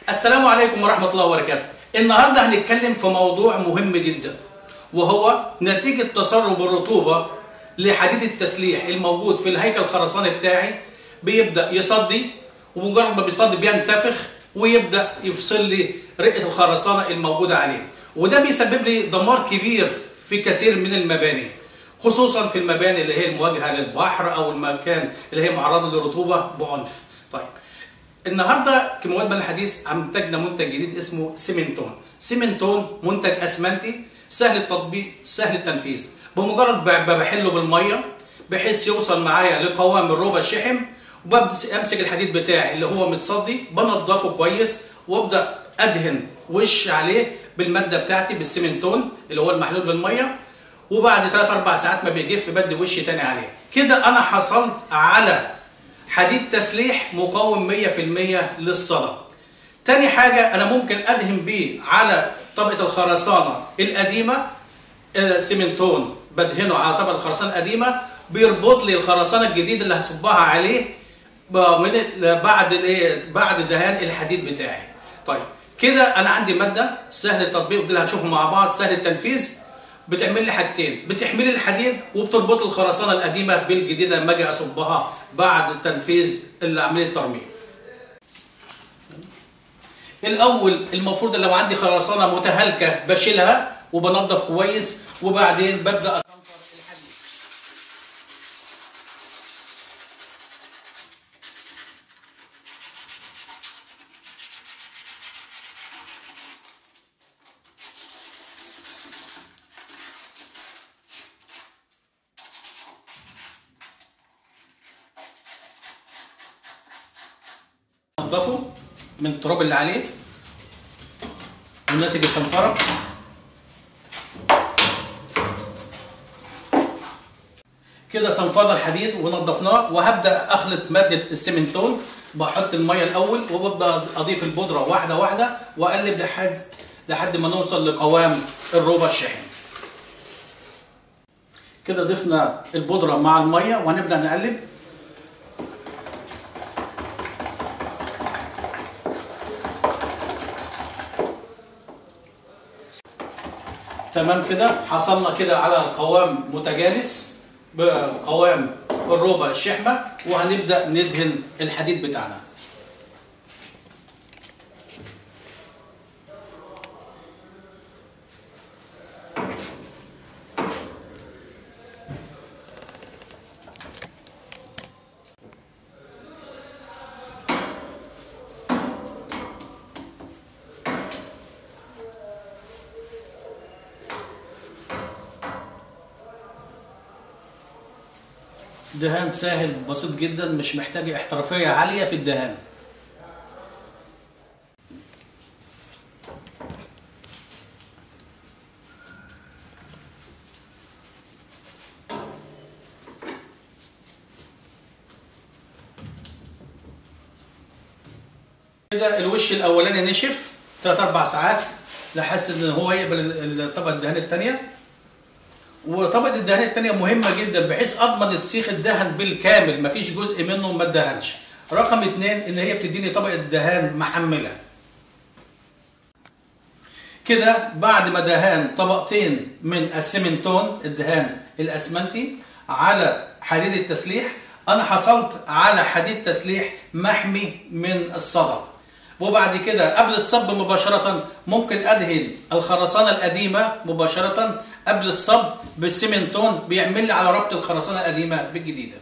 السلام عليكم ورحمة الله وبركاته النهاردة هنتكلم في موضوع مهم جدا وهو نتيجة تسرب الرطوبة لحديد التسليح الموجود في الهيكل الخرساني بتاعي بيبدأ يصدي ومجرد ما بيصدي بينتفخ ويبدأ يفصل لي رئة الخرسانة الموجودة عليه وده بيسبب لي دمار كبير في كثير من المباني خصوصا في المباني اللي هي المواجهة للبحر أو المكان اللي هي معرضة للرطوبة بعنف طيب النهارده كمواد من الحديث انتجنا منتج جديد اسمه سيمنتون سيمنتون منتج اسمنتي سهل التطبيق سهل التنفيذ بمجرد ب- بحله بالميه بحيث يوصل معايا لقوام الروبه الشحم وبمسك الحديد بتاعي اللي هو متصدي بنضفه كويس وابدا ادهن وش عليه بالماده بتاعتي بالسيمنتون اللي هو المحلول بالميه وبعد 3 4 ساعات ما بيجف بدي وش تاني عليه كده انا حصلت على حديد تسليح مقاوم 100% للصدى تاني حاجة أنا ممكن أدهن بيه على طبقة الخرسانة القديمة آه، سيمنتون بدهنه على طبقة الخرسانة القديمة بيربط لي الخرسانة الجديدة اللي هصبها عليه ب- من ال- بعد الايه بعد دهان الحديد بتاعي طيب كده انا عندي ماده سهل التطبيق ودي اللي هنشوفه مع بعض سهل التنفيذ بتعمل لي حاجتين بتحمل لي الحديد وبتربط الخرسانه القديمه بالجديده لما اجي اصبها بعد تنفيذ عمليه الترميم الاول المفروض لو عندي خرسانه متهالكه بشيلها وبنضف كويس وبعدين ببدا اصنفر الحديد انضفه من التراب اللي عليه وناتج الصنفره كده صنفرنا الحديد ونضفناه وهبدا اخلط ماده السيمنتون بحط الميه الاول وببدا اضيف البودره واحده واحده واقلب لحد لحد ما نوصل لقوام الروبه الشحن كده ضفنا البودره مع الميه وهنبدا نقلب تمام كده حصلنا كده على قوام متجانس بقوام الروبة الشحمة وهنبدأ ندهن الحديد بتاعنا دهان سهل بسيط جدا مش محتاج احترافية عالية في الدهان كده الوش الاولاني نشف 3 4 ساعات لحس ان هو يقبل ال- ال- طبقه الدهان الثانيه وطبقه الدهان الثانيه مهمه جدا بحيث اضمن السيخ الدهن بالكامل مفيش جزء منه ما اتدهنش رقم اثنين ان هي بتديني طبقه دهان محمله كده بعد ما دهان طبقتين من السيمنتون الدهان الاسمنتي على حديد التسليح انا حصلت على حديد تسليح محمي من الصدى وبعد كده قبل الصب مباشرة ممكن أدهن الخرسانة القديمة مباشرة قبل الصب بالسيمنتون بيعمل لي على ربط الخرسانة القديمة بالجديدة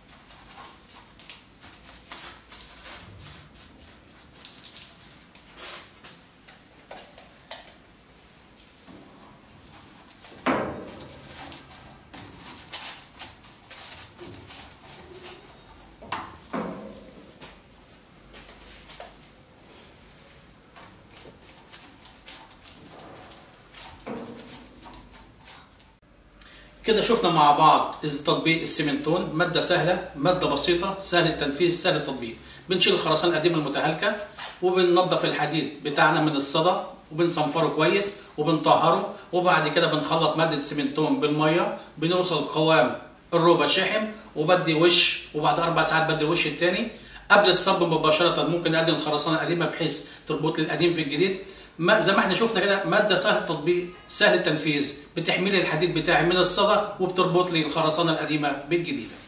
كده شفنا مع بعض إز- تطبيق السيمنتون مادة سهلة مادة بسيطة سهل التنفيذ سهل التطبيق بنشيل الخرسانة القديمة المتهالكة وبننظف الحديد بتاعنا من الصدى وبنصنفره كويس وبنطهره وبعد كده بنخلط مادة السيمنتون بالمية بنوصل قوام الروبة شحم وبدي وش وبعد أربع ساعات بدي الوش التاني قبل الصب مباشره ممكن اقدم الخرسانه القديمه بحيث تربط لي القديم في الجديد ما زي ما احنا شفنا كده ماده سهل التطبيق سهل التنفيذ بتحميل الحديد بتاعي من الصدى وبتربط لي الخرسانه القديمه بالجديده